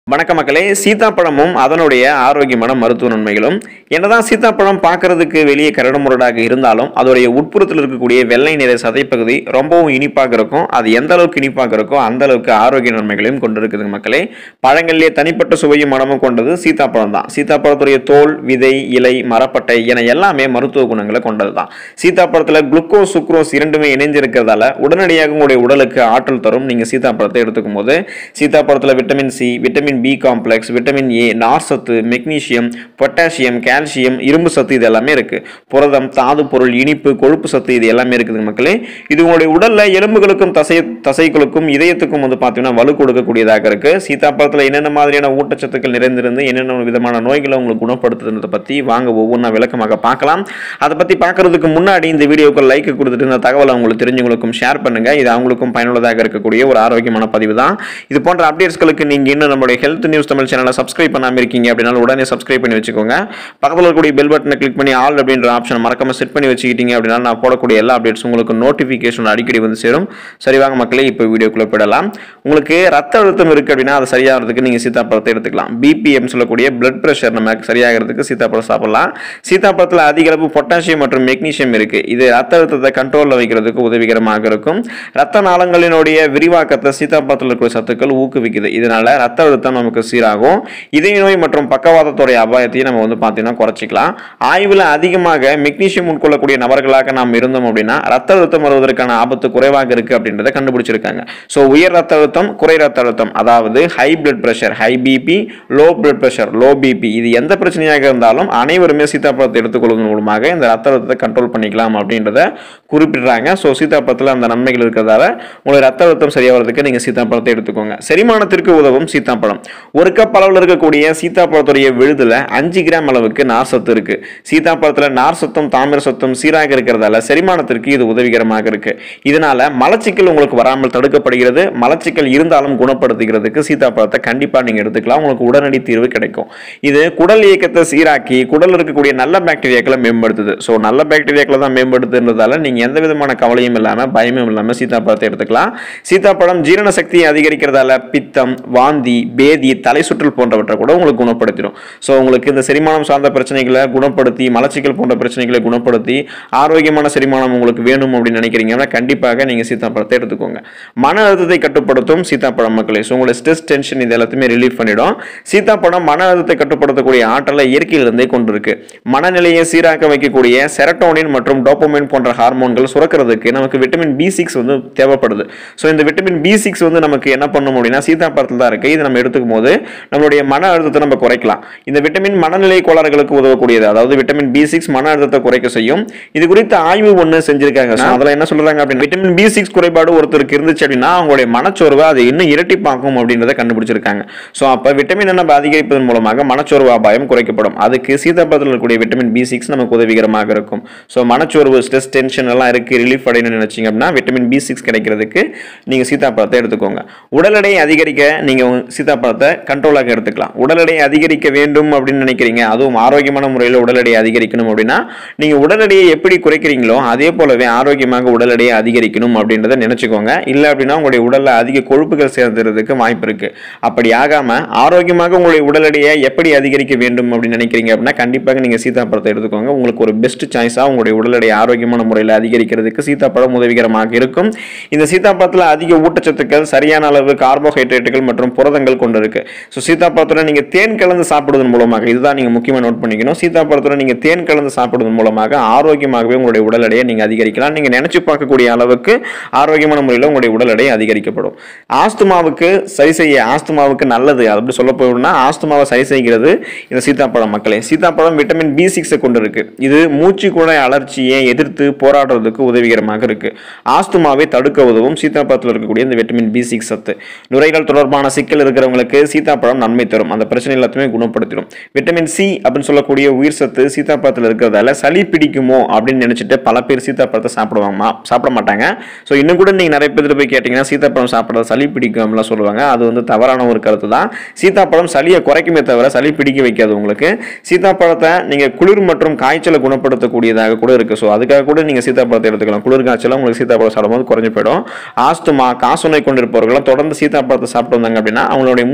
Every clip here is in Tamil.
வணக்க மக்களே சீதாப்பழமும் அதனுடைய ஆரோக்கியமான மருத்துவ நன்மைகளும் என்னதான் சீதாப்பழம் பார்க்கறதுக்கு வெளியே கரடுமுரடாக இருந்தாலும் அதோடைய உட்புறத்தில் இருக்கக்கூடிய வெள்ளை நிற சதைப்பகுதி ரொம்பவும் இனிப்பாக இருக்கும் அது எந்த அளவுக்கு இனிப்பாக இருக்கோ அந்த அளவுக்கு ஆரோக்கிய நன்மைகளையும் கொண்டு இருக்குதுங்க மக்களே பழங்களிலே தனிப்பட்ட சுவையும் மனமும் கொண்டது சீதாப்பழம் தான் சீதாப்பழத்துடைய தோல் விதை இலை மரப்பட்டை என எல்லாமே மருத்துவ குணங்களை கொண்டது தான் சீதாப்பழத்தில் குளுக்கோஸ் சுக்ரோஸ் இரண்டுமே இணைஞ்சிருக்கிறதால உடனடியாக உங்களுடைய உடலுக்கு ஆற்றல் தரும் நீங்கள் சீதாப்பழத்தை எடுத்துக்கும் போது சீதாப்பழத்தில் vitamin C vitamin B complex vitamin A நார் சத்து மெக்னீசியம் பொட்டாசியம் கால்சியம் இரும்பு சத்து இது எல்லாமே இருக்கு புரதம் தாது பொருள் இனிப்பு கொழுப்பு சத்து இது எல்லாமே இருக்குது மக்களே இது உங்களுடைய உடல்ல எலும்புகளுக்கும் தசை தசைகளுக்கும் இதயத்துக்கும் வந்து பார்த்தீங்கன்னா வலு கொடுக்கக்கூடியதாக இருக்கு சீதாப்பழத்தில் என்னென்ன மாதிரியான ஊட்டச்சத்துக்கள் நிறைந்திருந்து என்னென்ன விதமான நோய்களை உங்களுக்கு குணப்படுத்துறதை பற்றி வாங்க ஒவ்வொன்றா விளக்கமாக பார்க்கலாம் அதை பற்றி பார்க்கறதுக்கு முன்னாடி இந்த வீடியோக்கு லைக் கொடுத்துட்டு இந்த தகவலை உங்களுக்கு தெரிஞ்சவங்களுக்கும் ஷேர் பண்ணுங்க இது அவங்களுக்கும் பயனுள்ளதாக இருக்கக்கூடிய ஒரு ஆரோக்கியமான பதிவு தான் இது போன்ற அப்டேட்ஸ்களுக்கு நீங்கள் இன்னும் நம்மளுடைய ஹெல்த் நியூஸ் தமிழ் சேனலை சப்ஸ்கிரைப் பண்ணாமல் இருக்கீங்க அப்படின்னாலும் உடனே சப்ஸ்கிரைப் பண்ணி வச்சுக்கோங்க பக்கத்தில் இருக்கக்கூடிய பெல் பட்டனை கிளிக் பண்ணி ஆல் அப்படின்ற ஆப்ஷன் மறக்காம செட் பண்ணி வச்சுக்கிட்டீங்க அப்படின்னா நான் போடக்கூடிய எல்லா அப்டேட்ஸ் உங்களுக்கு நோட்டிஃபிகேஷன் அடிக்கடி வந்து சேரும் சரி வாங்க மக்களே இப்போ வீடியோக்குள்ளே போயிடலாம் உங்களுக்கு ரத்த அழுத்தம் இருக்குது அப்படின்னா அது சரியாகிறதுக்கு நீங்கள் சீத்தாப்பழத்தை எடுத்துக்கலாம் பிபிஎம் சொல்லக்கூடிய பிளட் ப்ரெஷர் நம்ம சரியாகிறதுக்கு சீத்தாப்பழம் சாப்பிடலாம் சீத்தாப்பழத்தில் அதிக அளவு பொட்டாசியம் மற்றும் மெக்னீசியம் இருக்குது இது ரத்த அழுத்தத்தை கண்ட்ரோலில் வைக்கிறதுக்கு உதவிகரமாக இருக்கும் ரத்த நாளங்களினுடைய விரிவாக்கத்தை சீத்தாப்பழத்தில் இருக்கிற சத்துக்கள் ஊக்குவிக்குது இதனால ரத்த அழுத்தம் நமக்கு சீராகும் இதய நோய் மற்றும் பக்கவாதத்துடைய அபாயத்தையும் நம்ம வந்து பார்த்தீங்கன்னா குறைச்சிக்கலாம் ஆய்வில் அதிகமாக மெக்னீசியம் உட்கொள்ளக்கூடிய நபர்களாக நாம் இருந்தோம் அப்படின்னா ரத்த அழுத்தம் வருவதற்கான ஆபத்து குறைவாக இருக்கு அப்படின்றத கண்டுபிடிச்சிருக்காங்க ஸோ உயர் ரத்த அழுத்தம் குறை ரத்த அழுத்தம் அதாவது high blood pressure high BP low blood pressure low BP இது எந்த பிரச்சனையாக இருந்தாலும் அனைவருமே சீதாப்பழத்தை எடுத்துக்கொள்வதன் மூலமாக இந்த ரத்த அழுத்தத்தை கண்ட்ரோல் பண்ணிக்கலாம் அப்படின்றத குறிப்பிடுறாங்க ஸோ சீதாப்பழத்தில் அந்த நன்மைகள் இருக்கிறதால உங்களுக்கு ரத்த அழுத்தம் சரியாகிறதுக்கு நீங்கள் சீதாப்பழத்தை எடுத்துக்கோங்க செரிமானத்திற்கு உதவும் சீத்தாப்பழம் ஒரு கப் அளவில் இருக்கக்கூடிய சீத்தாப்பழத்துடைய விழுதுல அஞ்சு கிராம் அளவுக்கு நார் சத்து இருக்கு சீத்தாப்பழத்தில் நார் சத்தும் தாமிர சத்தும் சீராக இருக்கிறதால செரிமானத்திற்கு இது உதவிகரமாக இருக்கு இதனால மலச்சிக்கல் உங்களுக்கு வராமல் தடுக்கப்படுகிறது மலச்சிக்கல் இருந்தாலும் குணப்படுத்துகிறதுக்கு சீத்தாப்பழத்தை கண்டிப்பாக நீங்கள் எடுத்துக்கலாம் உங்களுக்கு உடனடி தீர்வு கிடைக்கும் இது குடல் இயக்கத்தை சீராக்கி குடல் இருக்கக்கூடிய நல்ல பாக்டீரியாக்களை மேம்படுத்துது ஸோ நல்ல பாக்டீரியாக்களை தான் மேம்படுத்துன்றதால நீங்கள் எந்த விதமான கவலையும் இல்லாமல் பயமும் இல்லாமல் சீத்தாப்பழத்தை எடுத்துக்கலாம் சீத்தாப்பழம் ஜீரண சக்தியை அதிகரிக்கிறதால பித்தம் வாந்தி பேதி தலை சுற்றல் போன்றவற்றை கூட உங்களுக்கு குணப்படுத்திடும் ஸோ உங்களுக்கு இந்த செரிமானம் சார்ந்த பிரச்சனைகளை குணப்படுத்தி மலச்சிக்கல் போன்ற பிரச்சனைகளை குணப்படுத்தி ஆரோக்கியமான செரிமானம் உங்களுக்கு வேணும் அப்படின்னு நினைக்கிறீங்கன்னா கண்டிப்பாக நீங்கள் சீத்தாப்பழத்தை எடுத்துக்கோங்க மன அழுத்தத்தை கட்டுப்படுத்தும் சீத்தாப்பழம் மக்களே ஸோ உங்களுடைய ஸ்ட்ரெஸ் டென்ஷன் இது எல்லாத்தையுமே ரிலீஃப் பண்ணிடும் சீத்தாப்பழம் மன அழுத்தத்தை கட்டுப்படுத்தக்கூடிய ஆற்றலை இயற்கையிலிருந்தே கொண்டிருக்கு மனநிலையை சீராக்க வைக்கக்கூடிய செரட்டோனின் மற்றும் டோப்போமைன் போன்ற ஹார்மோன்கள் சுரக்கிறதுக்கு நமக்கு விட்டமின் பி சிக்ஸ் வந்து தேவைப்படுது ஸோ இந்த விட்டமின் பி சிக்ஸ் வந்து நமக்கு என்ன பண்ணும் அப்படின்னா சீதாப்பழத்தில் தான் இருக்குது இது நம்ம எடுத்துக்கும் போது நம்மளுடைய மன அழுத்தத்தை நம்ம குறைக்கலாம் இந்த விட்டமின் மனநிலை கோளாறுகளுக்கு உதவக்கூடியது அதாவது விட்டமின் பி சிக்ஸ் மன அழுத்தத்தை குறைக்க செய்யும் இது குறித்த ஆய்வு ஒன்று செஞ்சிருக்காங்க So, அதுல என்ன சொல்றாங்க அப்படின்னா விட்டமின் பி சிக்ஸ் குறைபாடு ஒருத்தருக்கு இருந்துச்சு அப்படின்னா அவங்களுடைய மனச்சோர்வை அதை இன்னும் இரட்டிப்பாக்கும் அப்படின்றத கண்டுபிடிச்சிருக்காங்க ஸோ அப்போ விட்டமின் நம்ம அதிகரிப்பதன் மூலமாக மனச்சோர்வு அபாயம் குறைக்கப்படும் அதுக்கு சீதாப்பழத்தில் இருக்கக்கூடிய விட்டமின் பி சிக்ஸ் நமக்கு உதவிகரமாக இருக்கும் ஸோ மனச்சோர்வு ஸ்ட்ரெஸ் டென்ஷன் எல்லாம் இருக்கு ரிலீஃப் அடையணும்னு நினைச்சீங்க அப்படின்னா விட்டமின் பி சிக்ஸ் கிடைக்கிறதுக்கு நீங்க சீதாப்பழத்தை எடுத்துக்கோங்க உடல் எடையை அதிகரிக்க நீங்க உங்க சீதாப்பழத்தை கண்ட்ரோலாக எடுத்துக்கலாம் உடல் எடையை அதிகரிக்க வேண்டும் அப்படின்னு நினைக்கிறீங்க அதுவும் ஆரோக்கியமான முறையில் உடல் எடையை அதிகரிக்கணும் அப்படின்னா நீங்க உடல் எடையை எப்படி குறைக்கிறீங்களோ அதே போலவே ஆரோக்கியமாக உடல் எடையை அதிகரிக்கணும் அப்படின்றத நினைச்சுக்கோங்க இல்லை அப்படின்னா உங்களுடைய உடல்ல அதிக கொழுப்புகள் சேர்ந்துறதுக்கு வாய்ப்பு இருக்கு அப்படி ஆகாம ஆரோக்கியமாக உங்களுடைய உடல் எடையை எப்படி அதிகரிக்க வேண்டும் அப்படின்னு நினைக்கிறீங்க அப்படின்னா கண்டிப்பாக நீங்க சீதாப்பழத்தை எடுத்துக்கோங்க உங்களுக்கு ஒரு பெஸ்ட் சாய்ஸா உங்களுடைய உடல் எடையை ஆரோக்கியமான முறையில் அதிகரிக்கிறதுக்கு சீதாப்பழம் உதவிகரமாக இருக்கும் இந்த சீதாப்பழத்தில் அதிக ஊட்டச்சத்துக்கள் சரியான அளவு கார்போஹைட்ரேட்டுகள் மற்றும் புரதங்கள் கொண்டு இருக்கு ஸோ சீதாப்பழத்தில் நீங்கள் தேன் கலந்து சாப்பிடுவதன் மூலமாக இதுதான் நீங்கள் முக்கியமாக நோட் பண்ணிக்கணும் சீதாப்பழத்தில் நீங்கள் தேன் கலந்து சாப்பிடுவதன் மூலமாக ஆரோக்கியமாகவே உங்களுடைய உடல் எடையை நீங்கள் அதிகரிக்கலாம் நீங்கள் நினைச்சு பார்க்கக்கூடிய அளவுக்கு ஆரோக்கியமான முறையில் உங்களுடைய உடல் எடை அதிகரிக்கப்படும் ஆஸ்துமாவுக்கு சரி செய்ய ஆஸ்துமாவுக்கு நல்லது அது அப்படி சொல்ல போகணும்னா ஆஸ்துமாவை சரி செய்கிறது இந்த சீதாப்பழம் மக்களே சீதாப்பழம் விட்டமின் பி சிக்ஸை கொண்டு இருக்கு இது மூச்சு குழாய் அலர்ச்சியை எதிர்த்து போராடுறதுக்கு உதவிகரமாக இருக்கு ஆஸ்துமாவை தடுக்க உதவும் சீதாப்பழத்தில் இருக்கக்கூடிய இந்த விட்டமின் பி சிக்ஸ் சத்து நுரைகள் தொடர்பான சிக்கல் இருக்கிறவங்களுக்கு சீதாப்பழம் நன்மை தரும் அந்த பிரச்சனை எல்லாத்தையுமே குணப்படுத்திடும் விட்டமின் சி அப்படின்னு சொல்லக்கூடிய உயிர் சத்து சீதாப்பழத்தில் இருக்கிறதால சளி பிடிக்குமோ அப்படின்னு நினைச்சிட்டு பல பேர் சீதாப்பழத்தை சாப்பிடுவாங்க சாப்பிட மாட்டாங்க ஸோ இன்னும் கூட நீங்கள் நிறைய பேர் போய் கேட்டிங்கன்னா சீதாப்பழம் சாப்பிட்றது சளி பிடிக்கும் அப்படிலாம் சொல்லுவாங்க அது வந்து தவறான ஒரு கருத்து தான் சீதாப்பழம் சளியை குறைக்குமே தவிர சளி பிடிக்க வைக்காது உங்களுக்கு சீதாப்பழத்தை நீங்கள் குளிர் மற்றும் காய்ச்சலை குணப்படுத்தக்கூடியதாக கூட இருக்குது ஸோ அதுக்காக கூட நீங்கள் சீதாப்பழத்தை எடுத்துக்கலாம் குளிர் காய்ச்சலாம் உங்களுக்கு சீதாப்பழம் சாப்பிடும்போது குறைஞ்சு போயிடும் ஆஸ்துமா காசநோய் கொண்டிருப்பவர்களும் தொடர்ந்து சீதாப்பழத்தை சாப்பிட்டு வந்தாங்க அப்படின்னா அவங்களுடைய மூச்சு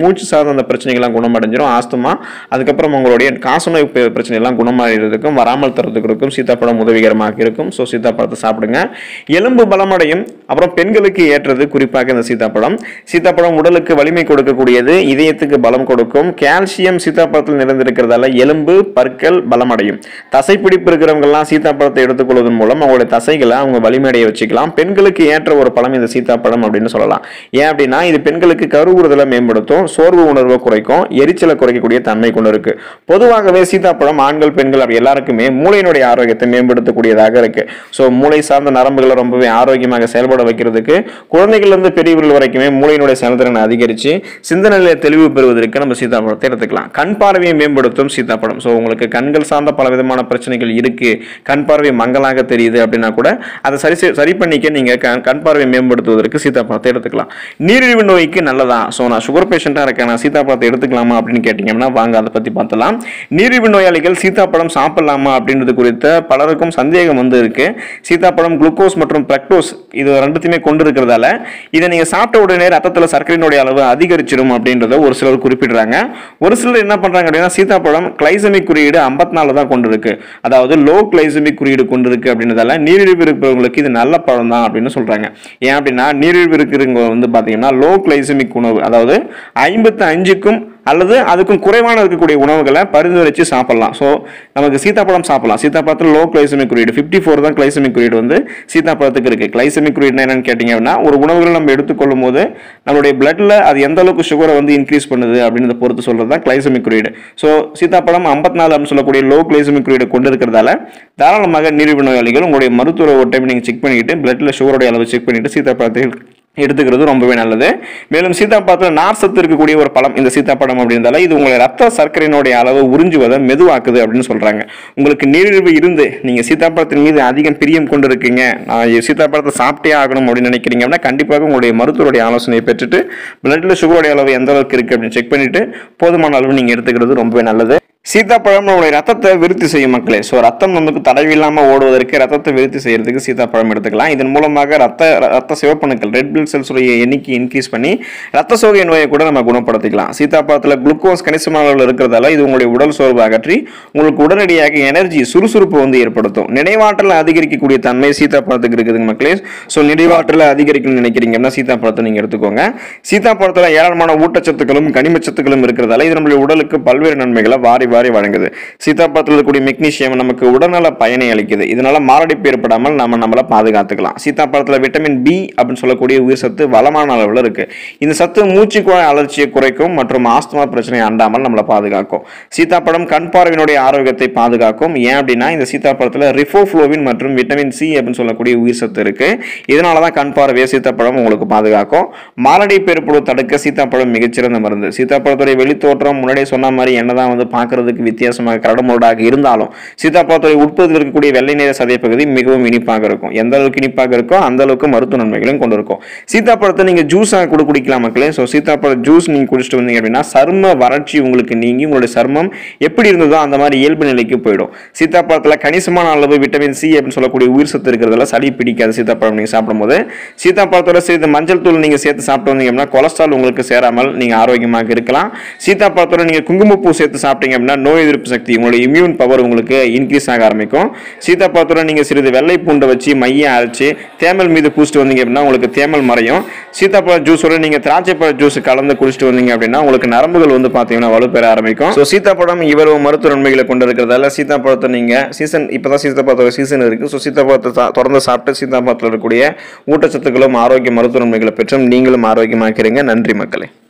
மூச்சு சார்ந்த அந்த பிரச்சனைகள்லாம் குணமடைஞ்சிரும் ஆஸ்துமா அதுக்கப்புறம் உங்களுடைய காசநோய் பி- பிரச்சனை எல்லாம் குணமாகிறதுக்கும் வராமல் தரத்துக்கு இருக்கும் சீத்தாப்பழம் உதவிகரமாக இருக்கும் ஸோ சீத்தாப்பழத்தை சாப்பிடுங்க எலும்பு பலமடையும் அப்புறம் பெண்களுக்கு ஏற்றது குறிப்பாக இந்த சீத்தாப்பழம் சீத்தாப்பழம் உடலுக்கு வலிமை கொடுக்கக்கூடியது இதயத்துக்கு பலம் கொடுக்கும் கால்சியம் சீத்தாப்பழத்தில் நிறைந்திருக்கிறதால எலும்பு பற்கள் பலமடையும் தசைப்பிடிப்பு இருக்கிறவங்கலாம் சீத்தாப்பழத்தை எடுத்துக்கொள்வதன் மூலம் அவங்களுடைய தசைகளை அவங்க வலிமையடைய வச்சுக்கலாம் பெண்களுக்கு ஏற்ற ஒரு பழம் இந்த சீத்தாப்பழம் அப்படின்னு சொல்லலாம் ஏன் அப்படின்னா இது பெண்களுக்கு கருவுறுதலை மேம்படுத்தும் சோர்வு உணர்வை குறைக்கும் எரிச்சலை குறைக்கக்கூடிய தன்மை கொண்டு இருக்கு பொதுவாகவே சீத்தாப்பழம் ஆண்கள் பெண்கள் அப்படி எல்லாருக்குமே மூளையினுடைய ஆரோக்கியத்தை மேம்படுத்தக்கூடியதாக இருக்கு ஸோ மூளை சார்ந்த நரம்புகளை ரொம்பவே ஆரோக்கியமாக செயல்பட வைக்கிறதுக்கு குழந்தைகள்ல இருந்து பெரியவர்கள் வரைக்குமே மூளையினுடைய செயல்திறனை அதிகரித்து சிந்தனையில தெளிவு பெறுவதற்கு நம்ம சீத்தாப்பழத்தை எடுத்துக்கலாம் கண் பார்வையை மேம்படுத்தும் சீத்தாப்பழம் ஸோ உங்களுக்கு கண்கள் சார்ந்த பல விதமான பிரச்சனைகள் இருக்கு கண் பார்வை மங்கலாக தெரியுது அப்படின்னா கூட அதை சரி செய்- சரி பண்ணிக்க நீங்க கண் கண் பார்வையை மேம்படுத்துவதற்கு சீத்தாப்பழத்தை எடுத்துக்கலாம் நீரிழிவு நோய்க்கு நல்லதா ஸோ நான் சுகர் பேஷண்ட்டாக இருக்கேன் நான் சீத்தாப்பழத்தை எடுத்துக்கலாமா அப்படின்னு கேட்டிங்கன்னா வாங்க அதை பற்றி பார்த்தலாம் நீரிழிவு நோயாளிகள் சீத்தாப்பழம் சாப்பிடலாமா அப்படின்றது குறித்த பலருக்கும் சந்தேகம் வந்து இருக்கு சீத்தாப்பழம் குளுக்கோஸ் மற்றும் பிரக்டோஸ் இது ரெண்டுத்தையுமே கொண்டு இருக்கிறதால இதை நீங்கள் சாப்பிட்ட உடனே ரத்தத்தில் சர்க்கரையினுடைய அளவு அதிகரிச்சிடும் அப்படின்றத ஒரு சிலர் குறிப்பிடுறாங்க ஒரு சிலர் என்ன பண்ணுறாங்க அப்படின்னா சீத்தாப்பழம் கிளைசமிக் குறியீடு 54 தான் கொண்டு இருக்கு அதாவது லோ கிளைசமிக் குறியீடு கொண்டு இருக்கு அப்படின்றதால நீரிழிவு இருக்கிறவங்களுக்கு இது நல்ல பழம் தான் அப்படின்னு சொல்றாங்க ஏன் அப்படின்னா நீரிழிவு இருக்கிறவங்க வந்து பார்த்தீங்கன்னா லோ கிளைசமிக் உணவு அதாவது ஐம்பத்து அஞ்சுக்கும் அல்லது அதுக்கும் குறைவான இருக்கக்கூடிய உணவுகளை பரிந்துரைச்சு சாப்பிடலாம் ஸோ நமக்கு சீத்தாப்பழம் சாப்பிடலாம் சீத்தாப்பழத்தில் லோ கிளைசமிக் குறியீடு ஃபிஃப்டி ஃபோர் தான் கிளைசமிக் குறியீடு வந்து சீத்தாப்பழத்துக்கு இருக்குது கிளைசமிக் குறியீடு என்னன்னு கேட்டிங்க அப்படின்னா ஒரு உணவுகளை நம்ம எடுத்துக்கொள்ளும் போது நம்மளுடைய பிளட்டில் அது எந்த அளவுக்கு சுகரை வந்து இன்க்ரீஸ் பண்ணுது அப்படின்றத பொறுத்து சொல்கிறது தான் கிளைசமிக் குறியீடு ஸோ சீத்தாப்பழம் 54 நாலு அப்படின்னு சொல்லக்கூடிய லோ கிளைசமிக் குறியீடு கொண்டு இருக்கிறதால தாராளமாக நீரிழிவு நோயாளிகள் உங்களுடைய மருத்துவரை ஒரு டைம் நீங்கள் செக் பண்ணிக்கிட்டு பிளட்டில் சுகருடைய அளவு செக் பண்ணிட்டு சீத்தாப்பழத்தை எடுத்துக்கிறது ரொம்பவே நல்லது மேலும் சீத்தாப்பழத்தில் நார் சத்து இருக்கக்கூடிய ஒரு பழம் இந்த சீத்தாப்பழம் அப்படின்றதால இது உங்களை ரத்த சர்க்கரையினுடைய அளவு உறிஞ்சுவதை மெதுவாக்குது அப்படின்னு சொல்றாங்க உங்களுக்கு நீரிழிவு இருந்து நீங்க சீத்தாப்பழத்தின் மீது அதிகம் பிரியம் கொண்டு இருக்கீங்க நான் இ- சீத்தாப்பழத்தை சாப்பிட்டே ஆகணும் அப்படின்னு நினைக்கிறீங்க அப்படின்னா கண்டிப்பாக உங்களுடைய மருத்துவருடைய ஆலோசனையை பெற்றுட்டு பிளட்ல சுகருடைய அளவு எந்த அளவுக்கு இருக்கு அப்படின்னு செக் பண்ணிட்டு போதுமான அளவு நீங்க எடுத்துக்கிறது ரொம்பவே நல்லது சீத்தாப்பழம் நம்மளுடைய ரத்தத்தை விருத்தி செய்யும் மக்களே ஸோ ரத்தம் நமக்கு தடவில்லாமல் ஓடுவதற்கு ரத்தத்தை விருத்தி செய்யறதுக்கு சீத்தாப்பழம் எடுத்துக்கலாம் இதன் மூலமாக ரத்த ரத்த சிவப்பணுக்கள் ரெட் பிளட் செல்ஸுடைய எண்ணிக்கை இன்க்ரீஸ் பண்ணி ரத்த சோகை நோயை கூட நம்ம குணப்படுத்திக்கலாம் சீத்தாப்பழத்தில் குளுக்கோஸ் கணிசமான அளவில் இருக்கிறதால இது உங்களுடைய உடல் சோர்வு அகற்றி உங்களுக்கு உடனடியாக எனர்ஜி சுறுசுறுப்பு வந்து ஏற்படுத்தும் நினைவாற்றலை அதிகரிக்கக்கூடிய தன்மை சீத்தாப்பழத்துக்கு இருக்குதுங்க மக்களே ஸோ நினைவாற்றலை அதிகரிக்கணும்னு நினைக்கிறீங்கன்னா சீத்தாப்பழத்தை நீங்கள் எடுத்துக்கோங்க சீத்தாப்பழத்தில் ஏராளமான ஊட்டச்சத்துக்களும் கனிமச்சத்துக்களும் இருக்கிறதால இது நம்மளுடைய உடலுக்கு பல்வேறு நன்மைகளை வாரி வாரி வழங்குது சீத்தாப்பழத்தில் இருக்கக்கூடிய மெக்னீசியம் நமக்கு உடல்நல பயனை அளிக்குது இதனால மாரடைப்பு ஏற்படாமல் நம்ம நம்மளை பாதுகாத்துக்கலாம் சீத்தாப்பழத்தில் விட்டமின் பி அப்படின்னு சொல்லக்கூடிய உயிர் சத்து வளமான அளவில் இருக்கு இந்த சத்து மூச்சு குழாய் அலர்ச்சியை குறைக்கும் மற்றும் ஆஸ்துமா பிரச்சனை அண்டாமல் நம்மளை பாதுகாக்கும் சீத்தாப்பழம் கண் பார்வையினுடைய ஆரோக்கியத்தை பாதுகாக்கும் ஏன் அப்படின்னா இந்த சீத்தாப்பழத்தில் ரிஃபோஃப்ளோவின் மற்றும் விட்டமின் சி அப்படின்னு சொல்லக்கூடிய உயிர் சத்து இருக்கு இதனால தான் கண் பார்வையை சீத்தாப்பழம் உங்களுக்கு பாதுகாக்கும் மாரடைப்பு ஏற்படுவதை தடுக்க சீத்தாப்பழம் மிகச்சிறந்த மருந்து சீத்தாப்பழத்துடைய வெளித்தோற்றம் முன்னாடியே சொன்ன மாதிரி என்னதான் வந்து பார்க்கறதுக்கு வித்தியாசமாக கரடுமுரடாக இருந்தாலும் சீத்தாப்பழத்துடைய உட்பகுதியில் இருக்கக்கூடிய வெள்ளை நிற சதை பகுதி மிகவும் இனிப்பாக இருக்கும் எந்த அளவுக்கு இனிப்பாக இருக்கோ அந்த அளவுக்கு மருத்துவ நன்மைகளையும் கொண்டு இருக்கும் சீத்தாப்பழத்தை நீங்க ஜூஸாக கூட குடிக்கலாம் மக்களே ஸோ சீத்தாப்பழ ஜூஸ் நீங்க குடிச்சிட்டு வந்தீங்க அப்படின்னா சரும வறட்சி உங்களுக்கு நீங்கி உங்களுடைய சருமம் எப்படி இருந்ததோ அந்த மாதிரி இயல்பு நிலைக்கு போயிடும் சீத்தாப்பழத்தில் கணிசமான அளவு விட்டமின் சி அப்படின்னு சொல்லக்கூடிய உயிர் சத்து இருக்கிறதுல சளி பிடிக்காது சீத்தாப்பழம் நீங்க சாப்பிடும்போது சீத்தாப்பழத்தோட சிறிது மஞ்சள் தூள் நீங்க சேர்த்து சாப்பிட்டு வந்தீங்க அப்படின்னா கொலஸ்ட்ரால் உங்களுக்கு சேராமல் நீங்க ஆரோக்கியமாக இருக்கலாம் சீத்தாப்பழத்தோட நீங்க குங்குமப்பூ சேர்த்து சாப்பிட்டீங்க அப்படின்னா நோய் எதிர்ப்பு சக்தி உங்களுடைய இம்யூன் பவர் உங்களுக்கு இன்க்ரீஸ் ஆக ஆரம்பிக்கும் சீத்தாப்பழத்தோட நீங்க சிறிது வெள்ளை பூண்டை வச்சு மைய அரைச்சு தேமல் மீது பூசிட்டு வந்தீங்க அப்படின்னா உங்களுக்கு தேமல் மறையும் சீத்தாப்பழ ஜூஸோட நீங்க திராட்சை பழ ஜூஸ் கலந்து குடிச்சிட்டு வந்தீங்க அப்படின்னா உங்களுக்கு நரம்புகள் வந்து பாத்தீங்கன்னா வலுப்பெற ஆரம்பிக்கும் ஸோ சீத்தாப்பழம் இவ்வளவு மருத்துவ நன்மைகளை கொண்டு இருக்கிறதால சீத்தாப்பழத்தை நீங்க சீசன் இப்பதான் சீத்தாப்பழத்தோட சீசன் இருக்கு ஸோ சீத்தாப்பழத்தை சா- தொடர்ந்து சாப்பிட்டு சீத்தாப்பழத்தில் இருக்கக்கூடிய ஊட்டச்சத்துக்களும் ஆரோக்கிய மருத்துவ நன்மைகளை பெற்றும் நீங்களும் ஆரோக்கியமாக்கிறீங்க நன்றி மக்களே